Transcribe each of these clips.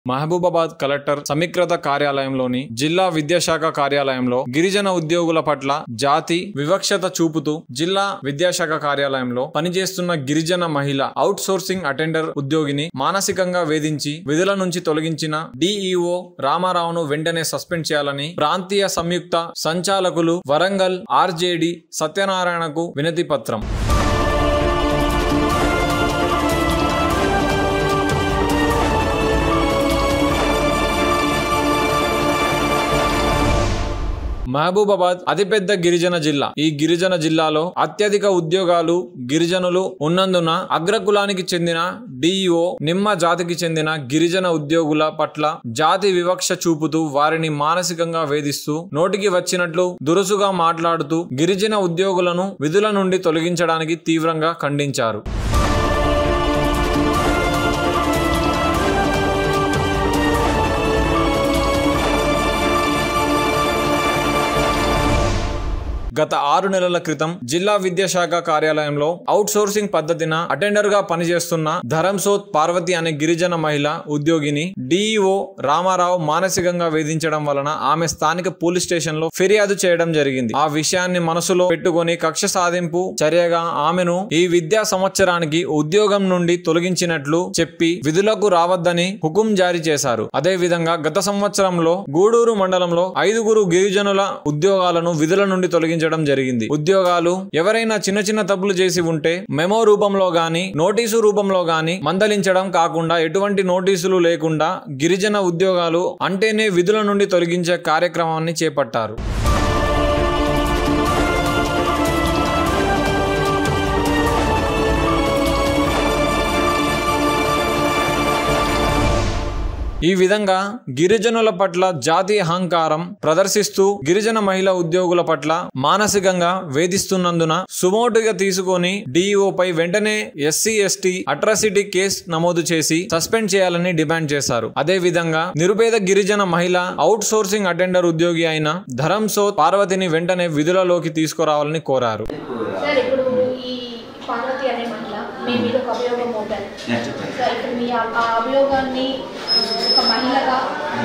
Mahabubabad collector సమీకృత కార్యాలయంలోని జిల్లా విద్యాశాఖ కార్యాలయంలో గిరిజన ఉద్యోగుల పట్ల జాతి వివక్షత చూపుతూ జిల్లా విద్యాశాఖ కార్యాలయంలో పనిచేస్తున్న గిరిజన మహిళ అవుట్ సోర్సింగ్ అటెండర్ ఉద్యోగిని మానసికంగా వేధించి విధుల నుంచి తొలగించిన డిఈఓ రామారావును వెంటనే సస్పెండ్ చేయాలని ప్రాంతీయ సంయుక్త సంచాలకులు వరంగల్ ఆర్జేడి సత్యనారాయణకు వినతి పత్రం మహబూబాబాద్ అతిపెద్ద గిరిజన జిల్లా ఈ గిరిజన జిల్లాలో అత్యధిక ఉద్యోగాలు గిరిజనులు ఉన్నందున అగ్రకులానికి చెందిన డిఈఓ నిమ్మ జాతికి చెందిన గిరిజన ఉద్యోగుల పట్ల జాతి వివక్ష చూపుతూ వారిని మానసికంగా వేధిస్తూ నోటికి వచ్చినట్లు దురుసుగా మాట్లాడుతూ గిరిజన ఉద్యోగులను విధుల నుండి తొలగించడానికి తీవ్రంగా ఖండించారు గత ఆరు నెలల క్రితం జిల్లా విద్యాశాఖ కార్యాలయంలో అవుట్ సోర్సింగ్ పద్ధతిన అటెండర్ గా పనిచేస్తున్న ధరంసోత్ పార్వతి అనే గిరిజన మహిళ ఉద్యోగిని డిఈఓ రామారావు మానసికంగా వేధించడం వలన ఆమె స్థానిక పోలీస్ స్టేషన్ లో ఫిర్యాదు చేయడం జరిగింది ఆ విషయాన్ని మనసులో పెట్టుకొని కక్ష సాధింపు చర్యగా ఆమెను ఈ విద్యా సంవత్సరానికి ఉద్యోగం నుండి తొలగించినట్లు చెప్పి విధులకు రావద్దని హుకుం జారీ చేశారు అదే విధంగా గత సంవత్సరంలో గూడూరు మండలంలో ఐదుగురు గిరిజనుల ఉద్యోగాలను విధుల నుండి తొలగించడం జరిగింది ఉద్యోగాలు ఎవరైనా చిన్న చిన్న తప్పులు చేసి ఉంటే మెమో రూపంలో గాని నోటీసు రూపంలో గాని మందలించడం కాకుండా ఎటువంటి నోటీసులు లేకుండా గిరిజన ఉద్యోగాలు అంటేనే విధుల నుండి తొలగించే కార్యక్రమాన్ని చేపట్టారు ఈ విధంగా గిరిజనుల పట్ల జాతి అహంకారం ప్రదర్శిస్తూ గిరిజన మహిళా ఉద్యోగుల పట్ల మానసికంగా వేధిస్తున్నందున సుమోటుగా తీసుకొని పై వెంటనే ఎస్సీ ఎస్టీ అట్రాసిటీ కేసు నమోదు చేసి సస్పెండ్ చేయాలని డిమాండ్ చేశారు అదే విధంగా నిరుపేద గిరిజన మహిళ అవుట్ సోర్సింగ్ అటెండర్ ఉద్యోగి అయిన ధరంసోత్ పార్వతిని వెంటనే విధులలోకి తీసుకురావాలని కోరారు సార్ ఇప్పుడు ఈ పార్వతి అనే మహిళ మీ మీద ఒక అభియోగం మోపారు నేను చెప్పాను సార్ ఇప్పుడు మీ ఆ ఆ అభియోగాన్ని ఒక మహిళగా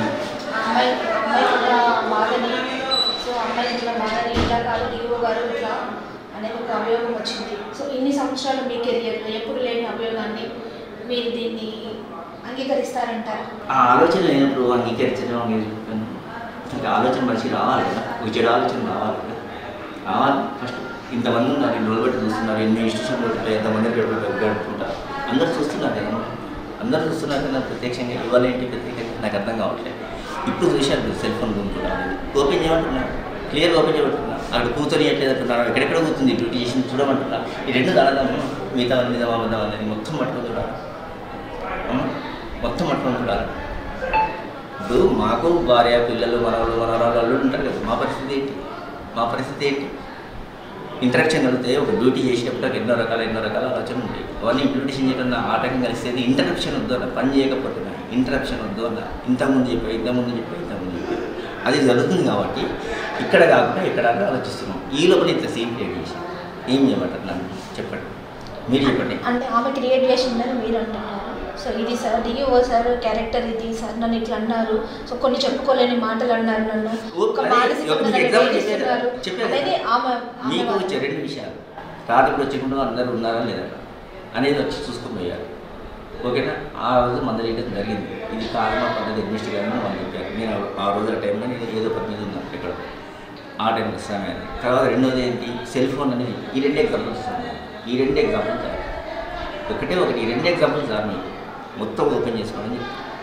ఆ అమ్మాయి అమ్మాయి ఉన్న బాధని సో అమ్మాయి ఉన్న బాధని ఇలా కాదు డిఓ గారు ఇట్లా అనేది ఒక అభియోగం వచ్చింది సో ఇన్ని సంవత్సరాలు మీ కెరియర్లో ఎప్పుడు లేని అభియోగాన్ని మీరు దీన్ని అంగీకరిస్తారంటారా ఆ ఆలోచన లేనప్పుడు అంగీకరించడం అంగీకరించడం ఇంకా ఆలోచన మనిషి రావాలి కదా ఒక చెడు ఆలోచన రావాలి కదా రావాలి ఫస్ట్ ఇంతమంది ఉన్నారు ఇన్ని రోజులు పెట్టి చూస్తున్నారు ఎన్ని ఇన్స్టిట్యూషన్లు ఉంటాయి ఎంతమంది గడుపు గడుపుకుంటారు అందరూ చూస్తున్నారు కదా అందరూ చూస్తున్నారు కదా ప్రత్యక్షంగా ఇవాళ ఏంటి ప్రత్యేకంగా నాకు అర్థం కావట్లేదు ఇప్పుడు చూశాను సెల్ ఫోన్ కొనుక్కుంటాను ఓపెన్ చేయమంటున్నాను క్లియర్ ఓపెన్ చేయమంటున్నా అక్కడ కూర్చొనియట్లేదు అంటున్నారు ఎక్కడెక్కడ కూర్చుంది డ్యూటీ చేసి చూడమంటున్నా ఈ రెండు దాదాపు మిగతా వాళ్ళ మీద అబద్ధం అనేది మొత్తం పట్టుకొని చూడాలి అమ్మ, మొత్తం పట్టుకొని చూడాలి ఇప్పుడు మాకు భార్య పిల్లలు మనవాళ్ళు మనవరాళ్ళు అల్లుడు ఉంటారు కదా మా పరిస్థితి ఏంటి మా పరిస్థితి ఏంటి ఇంటరాక్షన్ కలిగితే ఒక డ్యూటీ చేసేటప్పుడు ఎన్నో రకాల ఎన్నో రకాల ఆలోచనలు ఉంటాయి అవన్నీ ఇంప్లిమెంటేషన్ చేయడం ఆటంకం కలిసేది ఇంటరప్షన్ వద్దు అన్న పని చేయకపోతున్నా ఇంటరప్షన్ వద్దు అన్న ఇంతకుముందు చెప్పా ఇంతకుముందు చెప్పా ఇంతకుముందు చెప్పా అది జరుగుతుంది కాబట్టి ఇక్కడ కాకుండా ఇక్కడ అని ఆలోచిస్తున్నాం ఈ లోపల ఇంత సీన్ క్రియేట్ చేసి ఏం చేయమంటారు నన్ను చెప్పండి మీరు చెప్పండి అంటే ఆమె క్రియేట్ చేసిందని మీరు అంటున్నారు సో ఇది సార్ డిఓ సార్ క్యారెక్టర్ ఇది సార్ నన్ను ఇట్లా అన్నారు సో కొన్ని చెప్పుకోలేని మాటలు అన్నారు నన్ను ఒక అదే, మానసికంగా మీకు నన్ను example వేధిస్తున్నారు. చెప్పాను. చెప్పాను. అనేది ఆమె ఆమె మీకు వాదన. వచ్చే రెండు విషయాలు రాత్రికి వచ్చకుండా అందరూ ఉన్నారా లేదా అనేది వచ్చి చూసుకొని పోయారు ఓకేనా ఆ రోజు మందలేయడం జరిగింది ఇది కారణం పద్ధతి అడ్మినిస్టర్ గారిని వాళ్ళు చెప్పారు నేను ఆ రోజు ఆ టైంలో నేను ఏదో పని మీద ఉన్నాను ఇక్కడ ఆ టైంలో సమయం తర్వాత రెండోది ఏంటి సెల్ ఫోన్ అనేది ఈ రెండు ఎగ్జాంపుల్స్ ఇస్తాను ఈ రెండు ఎగ్జాంపుల్స్ చాలు ఒకటే ఒకటి ఈ రెండు ఎగ్జాంపుల్స్ సార్ మీకు మొత్తం ఓపెన్ చేసుకోండి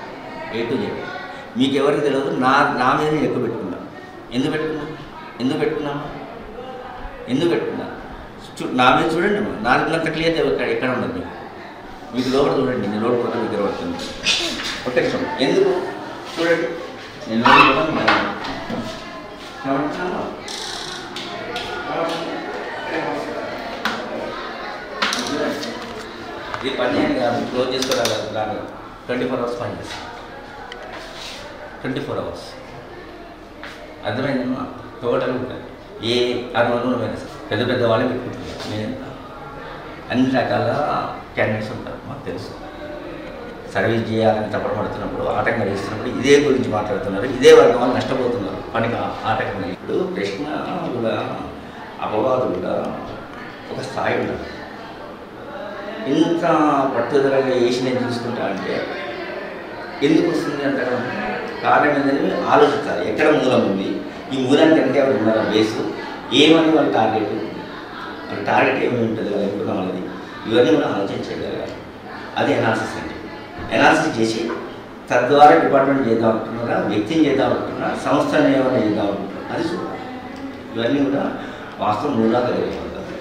ఏ టు జెడ్ మీకు ఎవరికి తెలియదు నా నా మీద నేను ఎక్కువ పెట్టుకున్నాను ఎందుకు పెట్టుకున్నా ఎందుకు పెట్టుకున్నాను ఎందుకు పెట్టుకున్నా చూ నా మీద చూడండి అమ్మా. నా అంత క్లియర్ ఎక్కడ ఎక్కడ ఉండదు మీకు మీకు లోపల చూడండి నేను లోపల కూడా దగ్గర పడుతుంది ప్రొటెక్షన్ ఎందుకు చూడండి నేను లోపల కూడా ఉన్నాను. కనబడుతున్నానా? చూడండి. ఇది పని అని కాదు క్లోజ్ చేసుకోవాలి దాని ట్వంటీ ఫోర్ అవర్స్ పని చేస్తాను ట్వంటీ ఫోర్ అవర్స్ అర్థమైందమ్మా టోటల్ ఉంటుంది ఏ అనుభవమైన పెద్ద పెద్ద వాళ్ళే పెట్టుకుంటున్నారు నేను అన్ని రకాల క్యాండిడేట్స్ ఉంటారు మాకు తెలుసు సర్వీస్ చేయాలని తప్పపడుతున్నప్పుడు ఆటంకం చేస్తున్నప్పుడు ఇదే గురించి మాట్లాడుతున్నారు ఇదే వర్గం వాళ్ళు నష్టపోతున్నారు పనికి ఆ- ఆటంకం లేదు. ఇప్పుడు ప్రశ్న కూడా అపవాదు కూడా ఒక స్థాయి ఉండాలి ఇంత పట్టుదలగా వేసి నేను చూసుకుంటా అంటే ఎందుకు వస్తుంది అంటారు కారణం ఏంటంటే ఆలోచించాలి ఎక్కడ మూలం ఉంది ఈ మూలానికి వెనక ఎవరు ఉన్నారా బేసు ఏమని వాళ్ళ టార్గెట్ వాళ్ళ టార్గెట్ ఏమి ఉంటుంది వాళ్ళు అనుకున్నాం అనేది ఇవన్నీ కూడా ఆలోచించగలగాలి అది ఎనాలిసిస్ అంటే ఎనాలిసిస్ చేసి తద్వారా డిపార్ట్మెంట్ చేద్దాం అనుకుంటున్నారా వ్యక్తిని చేద్దాం అనుకుంటున్నారా సంస్థను ఏమైనా చేద్దాం అనుకుంటున్నారా అది చూడాలి ఇవన్నీ కూడా వాస్తవం మూలాగా తెలియదు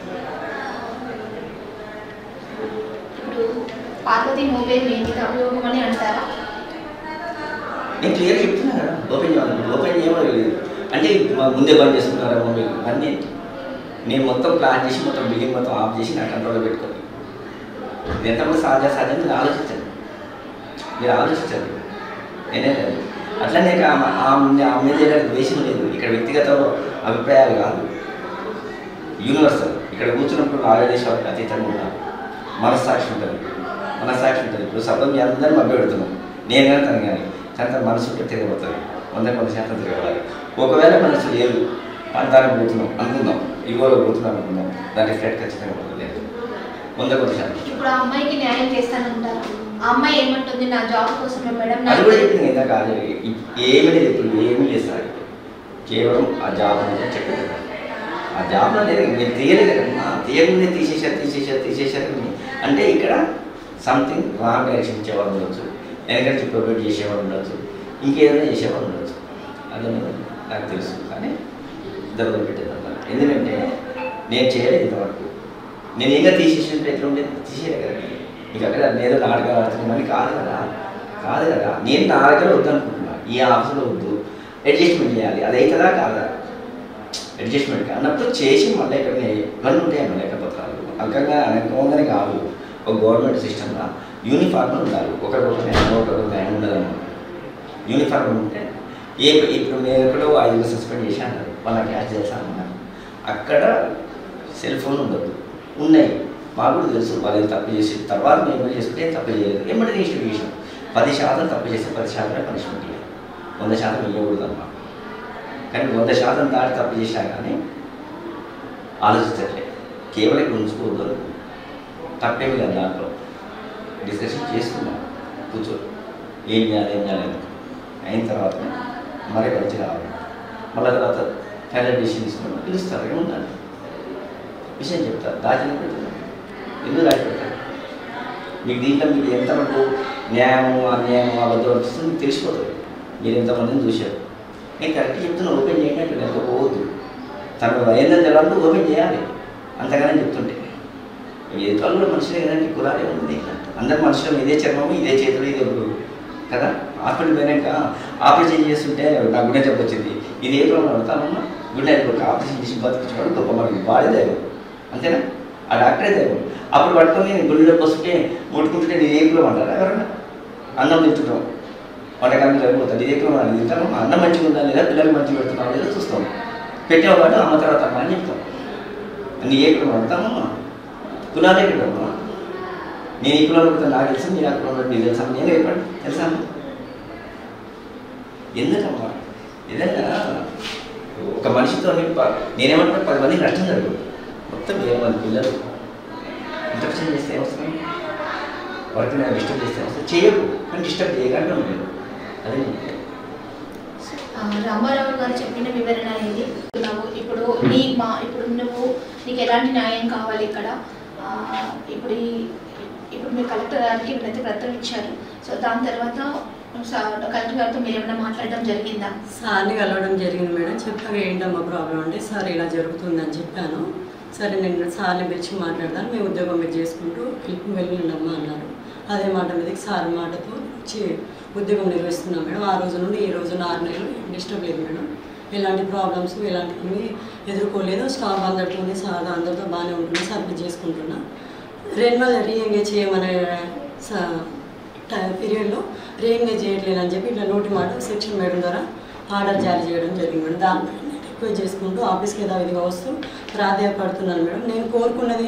ఇప్పుడు పార్వతి మొబైల్ ఏంటి అభియోగం అని అంటారా నేను క్లియర్ చెప్తున్నా కదా ఓపెన్ చేయాలి ఓపెన్ చేయమని లేదు అంటే మా ముందే బంద్ చేసుకుంటారా మీకు అన్నీ ఏంటి నేను మొత్తం ప్లాన్ చేసి మొత్తం బిల్డింగ్ మొత్తం ఆఫ్ చేసి నా కంట్రోల్లో పెట్టుకోండి ఇది ఎంతమంది సహజ సహజం మీరు ఆలోచించండి మీరు ఆలోచించండి నేనే లేదు అట్లనే ఆమె ఆమె ఆమె మీద ఏదైనా ద్వేషం లేదు ఇక్కడ వ్యక్తిగత అభిప్రాయాలు కాదు యూనివర్సల్ ఇక్కడ కూర్చున్నప్పుడు ఆవేదేశాలకు అతీతంగా ఉండాలి మనస్సాక్షి ఉంటుంది మనస్సాక్షి ఉంటుంది ఇప్పుడు శబ్దం మీ అందరినీ మభ్య పెడుతున్నాం నేను కానీ తను కానీ కానీ తన మనసు ఉంటే తిరగబోతుంది వంద కొంత శాతం తిరగవాలి ఒకవేళ మనసు లేదు అంతానికి పోతున్నాం అనుకుందాం ఇగోలో పోతున్నాం అనుకుందాం దాని రిఫ్లెక్ట్ ఖచ్చితంగా పోతుంది వంద కొంత శాతం ఇప్పుడు ఆ అమ్మాయికి న్యాయం చేస్తానంటారా ఆ అమ్మాయి ఏమంటుంది నా జాబ్ కోసమే మేడం అది నాకు కూడా చెప్పింది ఇందాక కాదు ఏమీ లేదు ఇప్పుడు ఏమీ లేదు సార్ కేవలం ఆ జాబ్ అనేది చెప్పింది ఆ జాబ్లో లేదు మీరు తీయలేదు కదమ్మా తీయకుండా తీసేశారు తీసేశారు తీసేశారు అని. అంటే ఇక్కడ సంథింగ్ రాంగ్ డైరెక్షన్ ఇచ్చేవాడు ఉండొచ్చు వెనకంటే ప్రొవైడ్ చేసేవాడు ఉండొచ్చు ఇంకేదైనా చేసేవాడు ఉండొచ్చు అది నాకు తెలుసు కానీ ఇద్దరు పెట్టేదన్నారు ఎందుకంటే నేను చేయలేదు ఇంతవరకు నేను ఇంకా తీసేసినట్టు ఎట్లా ఉండేది తీసేయలే కదా మీకు అక్కడ నేను నాటకాలు ఆడుతున్నామని కాదు కదా కాదు కదా నేను నాటకాలు వద్దనుకుంటున్నా ఈ ఆఫీస్లో వద్దు అడ్జస్ట్మెంట్ చేయాలి అది అవుతుందా కాదా అడ్జస్ట్మెంట్ అన్నప్పుడు చేసి మళ్ళీ ఇక్కడ ఇవన్నీ ఉంటాయి మళ్ళీ లెక్కపత్రాలు అంకంగా అనుకోగానే కాదు ఒక గవర్నమెంట్ సిస్టమ్లో యూనిఫార్మ్ ఉండాలి ఒకరికి ఒక న్యాయం ఒకరికి ఒక న్యాయం ఉండదన్నమాట యూనిఫార్మ్ ఉంటే ఏ ఇప్పుడు నేను ఎక్కడో ఐదు సస్పెండ్ చేశాను వాళ్ళ క్యాష్ చేశాను అక్కడ సెల్ ఫోన్ ఉండదు ఉన్నాయి మాకు కూడా తెలుసు వాళ్ళు తప్పు చేసి తర్వాత మేము ఏమైనా చేసుకుంటే తప్పు చేయలేదు ఏమంటే ఇన్వెస్టిగేషన్ పది శాతం తప్పు చేస్తే పది శాతమే పనిష్మెంట్ ఇవ్వాలి వంద శాతం ఇవ్వకూడదు అన్నమాట కానీ వంద శాతం దాటి తప్పు చేశా కానీ ఆలోచించట్లే కేవలం ఇక్కడ ఉంచుకోవద్దు అనుకో. తప్పేమి లేదు దాంట్లో డిస్కషన్ చేసుకున్నాం కూర్చొని ఏం చేయాలి ఏం చేయాలి అని. అయిన తర్వాత మరి మంచి రావాలి మళ్ళీ తర్వాత ఫైనల్ డిసిషన్ తీసుకున్నాం పిలుస్తారు ఏమి ఉండాలి విషయం చెప్తారు దాచిన పెడతారు ఎందుకు దాచి పెడతారు మీకు దీంట్లో మీకు ఎంతవరకు న్యాయము అన్యాయము అబద్ధం అనిపిస్తుంది మీకు తెలిసిపోతుంది మీరు ఎంతమందిని చూశారు నేను కరెక్ట్ చెప్తున్నా ఓపెన్ చేయండి అంటే ఎంత పోవద్దు తనకు ఏందని తెలవాలంటే ఓపెన్ చేయాలి అంతగానే చెప్తుంటే ఎదుటి వాళ్ళు కూడా మనుషులే కదండి కులాలే ఉంది అందరు మనుషులు ఇదే చర్మము ఇదే చేతులు ఇదే గురువు కదా హాస్పిటల్ పోయినాక ఆపరేషన్ చేస్తుంటే నాకు గుండె జబ్బు వచ్చింది ఇది ఏ ప్రాబ్లం అడుగుతామమ్మా గుండె ఒక ఆపరేషన్ చేసి బతికించుకోవడం గొప్ప మనకి వాడే దైవం అంతేనా ఆ డాక్టరే దైవం అప్పుడు పట్టుకొని నేను గుండె జబ్బు వస్తుంటే ముట్టుకుంటుంటే నేను ఏ కులం అంటారా ఎవరన్నా అన్నం తింటున్నాం వంటకానికి సరిపోతుంది ఇదే కులం అని తింటాము అన్నం మంచిగా ఉందా లేదా పిల్లలు మంచిగా పెడుతున్నాం లేదా చూస్తాం పెట్టేవాడు అమ్మ తర్వాత అమ్మ అని చెప్తాం నీ ఏ కులం అంటామమ్మా కులాలే పెట్టమ్మా నేను ఈ కులంలో పుట్టాను నాకు తెలుసు మీరు ఆ కులంలో మీకు తెలుసా నేను చెప్పండి తెలుసా ఎందుకమ్మా ఏదైనా ఒక మనిషితో నేనేమంటున్నా పది మందికి నష్టం జరుగుతుంది మొత్తం ఏడు మంది పిల్లలు ఇంటర్ప్షన్ చేస్తే ఏమొస్తుంది వర్క్ నేను డిస్టర్బ్ చేస్తే ఏమొస్తుంది చేయకు కానీ డిస్టర్బ్ చేయకుండా ఉండదు అదే నేను చెప్పేది. ఆ, రామారావు గారు చెప్పిన వివరణ ఇది నువ్వు ఇప్పుడు నీ మా ఇప్పుడు నువ్వు నీకు ఎలాంటి న్యాయం కావాలి ఇక్కడ ఆ, ఇప్పుడు ఈ- ఇప్పుడు మీరు కలెక్టర్ గారికి ప్రతి పత్రం ఇచ్చారు సో దాని తర్వాత సా- కలెక్టర్ గారితో మీరు ఏమైనా మాట్లాడడం జరిగిందా సార్ని కలవడం జరిగింది మేడం చెప్పాక ఏంటమ్మా ప్రాబ్లం అంటే సార్ ఇలా జరుగుతుందని చెప్పాను సరే నేను సార్ని పిలిచి మాట్లాడదాను మీ ఉద్యోగం మీరు చేసుకుంటూ వెళ్ళి వెళ్ళండమ్మా అన్నారు అదే మాట మీదకి సార్ మాటతో వచ్చి ఉద్యోగం నిర్వహిస్తున్నాం మేడం ఆ రోజు నుండి ఈ రోజు ఆరు నెలలు డిస్టర్బ్ లేదు మేడం ఎలాంటి ప్రాబ్లమ్స్ ఎలాంటివి ఎదుర్కోలేదు స్టాఫ్ అందరితో సార్ అందరితో బాగానే ఉంటున్నా సర్వీస్ చేసుకుంటున్నా రెన్యువల్ రీఎంగేజ్ చేయమనే స- టైం పీరియడ్లో రీఎంగేజ్ చేయట్లేదు అని చెప్పి ఇట్లా నోటి మాట సెక్షన్ మేడం ద్వారా ఆర్డర్ జారీ చేయడం జరిగింది మేడం దానిపై రిక్వెస్ట్ చేసుకుంటూ ఆఫీస్కి యథావిధిగా వస్తూ ప్రాధాన్యపడుతున్నాను మేడం నేను కోరుకున్నది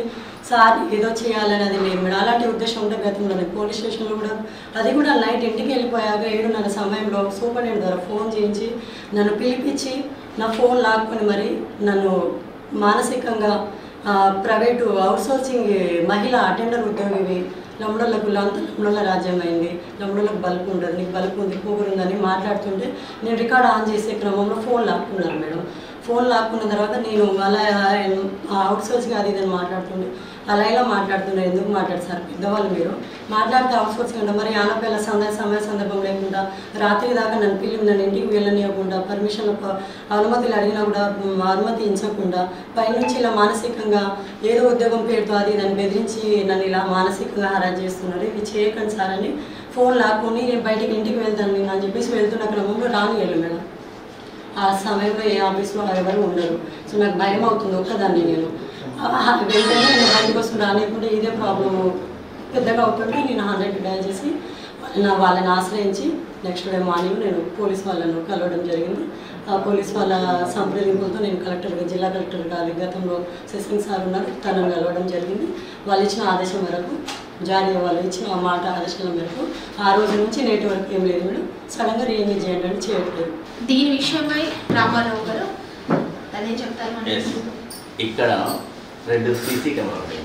సార్ ఏదో చేయాలని అది లేదు మేడం అలాంటి ఉద్దేశం ఉంటే గతంలో నేను పోలీస్ స్టేషన్లో కూడా అది కూడా నైట్ ఇంటికి వెళ్ళిపోయాక ఏడున్నర సమయంలో సూపరింటెండెంట్ ద్వారా ఫోన్ చేయించి నన్ను పిలిపించి నా ఫోన్ లాక్కొని మరి నన్ను మానసికంగా ఆ, ప్రైవేటు అవుట్సోర్సింగ్ మహిళా అటెండర్ ఉద్యోగివి లమ్ముడోళ్ళకు అంత లమ్ముడోళ్ళ రాజ్యం అయింది లమ్ముడోళ్ళకు బల్బు ఉండదు నీకు బల్బు ఉంది కూగురు ఉందని మాట్లాడుతుంటే నేను రికార్డ్ ఆన్ చేసే క్రమంలో ఫోన్ లాక్కున్నారు మేడం ఫోన్ లాక్కున్న తర్వాత నేను అలా అవుట్సోర్సింగ్ అది ఇదని మాట్లాడుతుండే అలా ఇలా మాట్లాడుతున్నారు ఎందుకు మాట్లాడతారు పెద్దవాళ్ళు మీరు మాట్లాడితే అవుట్సోర్సింగ్ అంటే మరి ఆనపిల్ల సంద సమయ సందర్భం లేకుండా రాత్రి దాకా నన్ను పిలిపి నన్ను ఇంటికి వెళ్ళనివ్వకుండా పర్మిషన్ అనుమతులు అడిగినా కూడా మ్, అనుమతి ఇచ్చకుండా పైనుంచి ఇలా మానసికంగా ఏదో ఉద్యోగం పేరుతో అది నన్ను బెదిరించి నన్ను ఇలా మానసికంగా హరాజ్ చేస్తున్నారు ఇది చేయకండి సార్ అని ఫోన్ లాక్కొని నేను బయటికి ఇంటికి వెళ్తాను నేను అని చెప్పేసి వెళ్తున్న క్రమంలో రానియలు మేడం ఆ సమయంలో ఏ ఆఫీస్లో ఎవరు ఉండరు సో నాకు భయం అవుతుంది ఒక్కదాన్ని నేను ఆ, వెంటనే నేను బయటకు వస్తూ రానియకుండా ఇదే ప్రాబ్లము పెద్దగా అవుతుంటే నేను హండ్రెడ్ డయల్ చేసి నా వాళ్ళని ఆశ్రయించి నెక్స్ట్ డే మార్నింగ్ నేను పోలీస్ వాళ్ళను కలవడం జరిగింది ఆ పోలీస్ వాళ్ళ సంప్రదింపులతో నేను కలెక్టర్ జిల్లా కలెక్టర్ గారి గతంలో శశింగ్ సార్ ఉన్నారు తనను కలవడం జరిగింది వాళ్ళు ఇచ్చిన ఆదేశం మేరకు జారీ వాళ్ళు ఇచ్చిన ఆ మాట ఆదేశాల మేరకు ఆ రోజు నుంచి నేటి వరకు ఏం లేదు మేడం సడన్గా రీఎంగేజ్ చేయండి అని చేయట్లేదు దీని విషయమై రామారావు గారు అదేం చెప్తారు Yes. మనకి ఇక్కడ రెండు సీసీ కెమెరా ఉంటాయి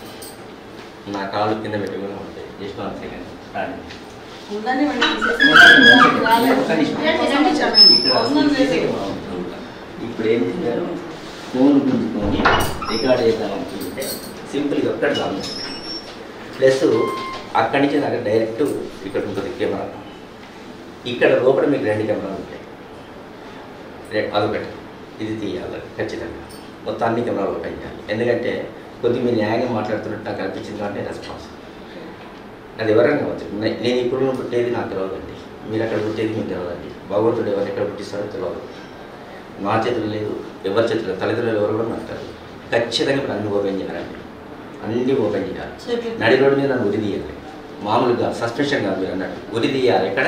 నా కాళ్ళు కింద పెట్టుకుని ఉంటాయి జస్ట్ వన్ సెకండ్ ఉందని ఒక్క నిమిషం. ఇక్కడ CC కెమెరా ఉంటుంది. ఇప్పుడు ఏం చేశారు ఫోన్ గుంజుకొని రికార్డ్ చేద్దాం అనుకుంటే సింపుల్గా ఒక్కటి చాలు ప్లస్ అక్కడి నుంచి నాకు డైరెక్ట్ ఇక్కడ ఉంటుంది కెమెరా ఇక్కడ లోపల మీకు రెండు కెమెరాలు ఉంటాయి రె- అదొకటి ఇది తీయాలి ఖచ్చితంగా మొత్తం అన్ని కెమెరాలు ఓపెన్ చేయాలి ఎందుకంటే కొద్దిగా మీరు న్యాయంగా మాట్లాడుతున్నట్టు నాకు అనిపించింది కాబట్టి రెస్పాన్స్ అది ఎవరైనా కావచ్చు నే- నేను ఇప్పుడు పుట్టేది నాకు తెలియదండి మీరు అక్కడ పుట్టేది మీకు తెలియదండి భగవంతుడు ఎవరు ఎక్కడ పుట్టిస్తారో తెలియదు నా చేతులు లేదు ఎవరి చేతులు తల్లిదండ్రులు ఎవరు కూడా నాకు తెలియదు ఖచ్చితంగా ఇప్పుడు అన్ని ఓపెన్ చేయాలండి అన్ని ఓపెన్ చేయాలి చెప్పి నడి రోడ్డు మీద నన్ను ఉరి తీయాలి మామూలుగా సస్పెన్షన్ కాదు మీరు అన్నట్టు ఉరి తీయాలి ఇక్కడ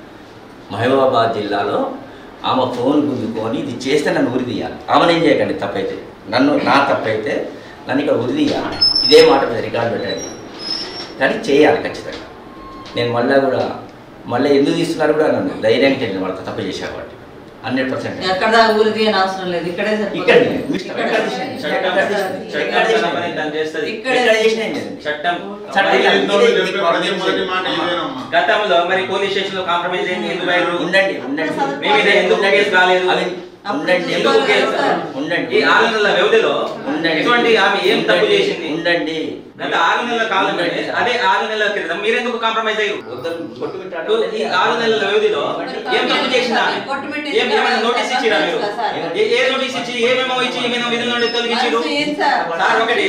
మహబూబాబాద్ జిల్లాలో ఆమె ఫోన్ గుంజుకొని ఇది చేస్తే నన్ను ఉరి తీయాలి ఆమెను ఏం చేయకండి తప్పైతే నన్ను నా తప్పైతే నన్ను ఇక్కడ ఉరి తీయాలి ఇదే మాట మీద రికార్డు పెట్టండి కానీ చేయాలి ఖచ్చితంగా నేను మళ్ళీ కూడా మళ్ళీ ఎందుకు తీస్తున్నారు కూడా నన్ను ధైర్యంగా తెలియదు వాళ్ళతో తప్పు చేసేవాటి హండ్రెడ్ పర్సెంట్ ఎక్కడ దాకా ఊరి తీయని అవసరం లేదు ఇక్కడే ఇక్కడ సరిపోతుంది. మీ ఇష్టం. ఇక్కడే. ఎక్కడ తీసేయండి. ఎక్కడ ఎక్కడ తీసేయండి. తీసేయండి. చట్టం తన పని తను చేస్తుంది ఇక్కడే. ఎక్కడ చేసినా ఏం చేయదు. చట్టం చట్టం మరి కాదు. ఎందుకు ఇదే- చెప్పే ప్రతి మొదటి మాట ఇదేనమ్మా. గతంలో మరి పోలీస్ స్టేషన్ లో కాంప్రమైజ్ అయింది ఎందుకు అయ్యారు? ఉండండి ఉండండి మీ మీద ఎందుకు కేసు రాలేదు? అవి ఉండండి ఎందుకు కేసు? ఉండండి ఈ ఆరు నెలల వ్యవధిలో ఉండండి ఎటువంటి ఆమె ఏం తప్పు ఉండండి. చేసింది ఉండండి గత ఆరు నెలల కాలంలోనే ఉండండి. అదే ఆరు నెలల క్రితం మీరెందుకు కాంప్రమైజ్ అయ్యారు వద్దరు కొట్టుకుంటాడు. ఈ ఆరు నెలల వ్యవధిలో ఏం తప్పు చేసిందా ఆమె? కొట్టుమిట్టి ఏం ఏమైనా నోటీస్ ఇచ్చిరా మీరు కదా సార్. ఏ- ఏ నోటీస్ ఇచ్చి ఏమేమో ఇచ్చి ఏమైనా విధుల నుండి తొలగించారు అది ఏం సార్? సార్ ఒకటి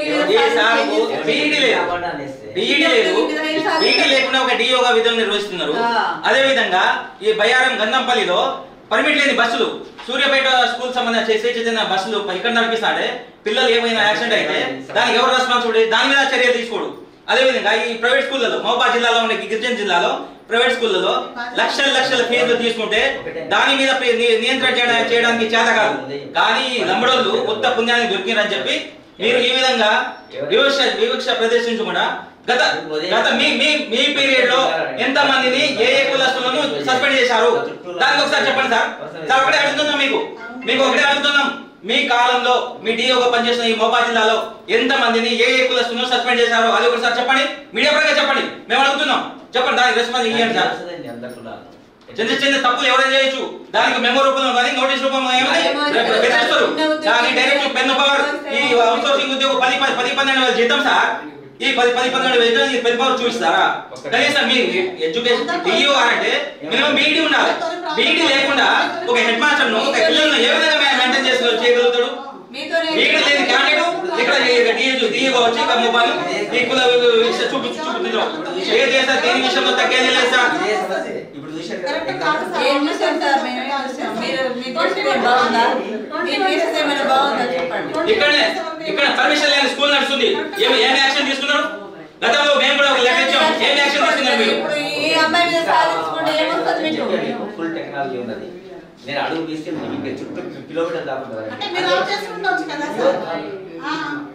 ఏ సార్ బీఈడి లేదు అవ్వడా అనేస్తే. బీఈడి లేదు బీఈడి లేకుండా ఒక డిఓగా విధులు నిర్వహిస్తున్నారు ఆ. అదే విధంగా ఈ బయ్యారం గంధంపల్లిలో పర్మిట్ లేని బస్సులు సూర్యాపేట స్కూల్ సంబంధించిన చేసే చెందిన బస్సులు ఇక్కడ నడిపిస్తాడే పిల్లలు ఏమైనా యాక్సిడెంట్ అయితే దానికి ఎవరు రెస్పాన్సిబిలిటీ దాని మీద చర్య తీసుకోడు అదే విధంగా ఈ ప్రైవేట్ స్కూళ్ళలో మహబూబాద్ జిల్లాలో ఉండే గిరిజన జిల్లాలో ప్రైవేట్ స్కూళ్ళలో లక్షల లక్షల ఫీజులు తీసుకుంటే దాని మీద ప్రి- ని- నియంత్రణ చేయడానికి చేయడానికి చేత కాదు కానీ ఈ లంబడోళ్ళు ఉత్త పుణ్యానికి దొరికిరని చెప్పి మీరు ఈ విధంగా వివక్ష వివక్ష ప్రదర్శించకుండా గత గత మీ మీ మీ పీరియడ్ లో ఎంత మందిని ఏ ఏ కులస్తులను సస్పెండ్ చేశారు దానికి ఒకసారి చెప్పండి సార్ సార్ ఒకటే అడుగుతున్నాం మీకు మీకు ఒకటే అడుగుతున్నాం మీ కాలంలో మీ డిఓగా పనిచేసిన ఈ మోబా జిల్లాలో ఎంత మందిని ఏ ఏ కులస్తులను సస్పెండ్ చేశారు అది ఒకసారి చెప్పండి మీడియా పరంగా చెప్పండి మేము అడుగుతున్నాం చెప్పండి దానికి రెస్పాన్స్ ఇవ్వండి సార్ వస్తుందండి అందరు కూడా. చిన్న చిన్న తప్పులు ఎవరైనా చేయొచ్చు దానికి మెమో రూపంలో కానీ నోటీస్ రూపంలో ఏమైనా బెదిరిస్తారు దాని డైరెక్ట్ పెన్ పవర్ ఈ అవుట్సోర్సింగ్ ఉద్యోగం పది పది పది పన్నెండు వేల జీతం సార్ ఈ పది పది పన్నెండు వేల జీతం ఈ పెన్ పవర్ చూపిస్తారా కనీసం మీ ఎడ్యుకేషన్ డిఓ అంటే మినిమం బీఈడి ఉండాలి బీఈడి లేకుండా ఒక హెడ్ మాస్టర్ ను ఒక పిల్లలను ఏ విధంగా మెయింటైన్ చేసి చేయగలుగుతాడు మీతోనే బీఈడి లేని క్యాండిడేట్ ఇక్కడ డిఎస్ డిఓ వచ్చి ఇక్కడ మొబైల్ ఈ కుల విషయం చూపించి చూపుతున్నాం ఏ చేస్తారు దేని విషయంలో తగ్గేది లేదు సార్ ఇదే సమస్య. ఇప్పుడు చూశారు కదా, కరెక్ట్ ఎగ్జామ్. కాదు సార్. ఏం చూసాం సార్ మేము ఏం చూసాం మీరు మీ చేసేది బాగుందా మీరు చేసేది ఏమైనా బాగుందా చెప్పండి ఇక్కడనే ఇక్కడ పర్మిషన్ లేని స్కూల్ నడుస్తుంది ఏమి ఏం యాక్షన్ తీసుకున్నారు గతంలో మేము కూడా ఒక లెటర్ ఇచ్చాం ఏం యాక్షన్ తీసుకున్నారు మీరు ఇప్పుడు ఈ అమ్మాయి మీద సాధించుకుంటే ఏమొస్తుంది మీకు చెప్పాను, ఫుల్ టెక్నాలజీ ఉన్నది నేను అడుగు తీసుకెళ్ళి మీకు చుట్టూ కిలోమీటర్ దాకా ఉంటుంది. అంటే మీరు ఆఫ్ చేసుకుంటావచ్చు కదా సార్ ఆ.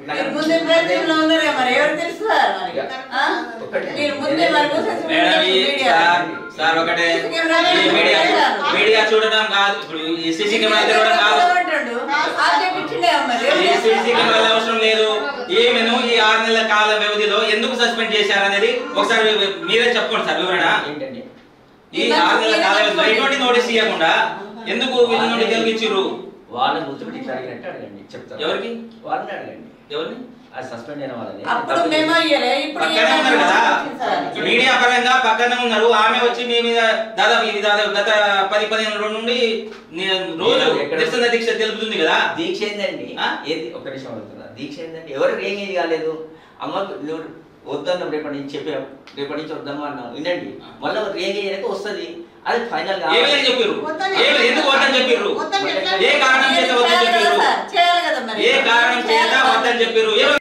మీరు ముందే ప్రయత్నంలో ఉన్నారే మరి ఎవరు తెలుసు సార్ మరి ఆ? మీరు ముందే మరి మూసేసి మేడం ఈ మీడియా. సార్ సార్ ఒకటే సీసీ కెమెరాలు ఈ మీడియా పెట్టారు. మీడియా చూడడం కాదు ఇప్పుడు ఈ సీసీ కెమెరా తిరగడం కాదు అంటాడు. ఆజ్ఞ పెట్టిండే మరి ఈ సీసీ కెమెరాల అవసరం లేదు ఈమెను ఈ ఆరు నెలల కాల వ్యవధిలో ఎందుకు సస్పెండ్ చేశారనేది ఒకసారి మీరే చెప్పుకోండి సార్ వివరణ ఏంటండి ఈ ఆరు నెలల కాల వ్యవధిలో ఎటువంటి నోటీస్ ఇవ్వకుండా ఎందుకు వీళ్ళ నుండి తొలగించారు వాళ్ళని గుర్తుపెట్టి ఇట్లా అడిగినట్టు అడగండి చెప్తారు ఎవరికి? వాళ్ళని అడగండి ఎవరిని అది సస్పెండ్ అయిన వాళ్ళని అప్పుడు మేము అయ్యలే ఇప్పుడు పక్కనే ఉన్నారు కదా మీడియా పరంగా పక్కనే ఉన్నారు ఆమె వచ్చి మీ మీద దాదాపు ఇది దాదాపు గత పది పదిహేను రోజుల నుండి నే- రోజు నేను ఎక్కడ- నిరసన దీక్ష తెలుపుతుంది కదా దీక్ష ఏందండి ఆ? ఏది ఒక నిమిషం అడుగుతున్నా దీక్ష ఏందండి ఎవరు ఏమీ కాలేదు అమ్మ నువ్వు వద్దన్నాం రేపటి నుంచి చెప్పాం రేపటి నుంచి వద్దాము అన్నాం వినండి మళ్ళీ రేంజ్ అయ్యాక వస్తుంది అది ఫైనల్ ఏమని చెప్పారు ఏమి ఎందుకు వద్దని చెప్పారు ఏ కారణం చేత వద్దని చెప్పారు చేయాలి కదా మరి ఏ కారణం చేత వద్దని చెప్పారు ఏమని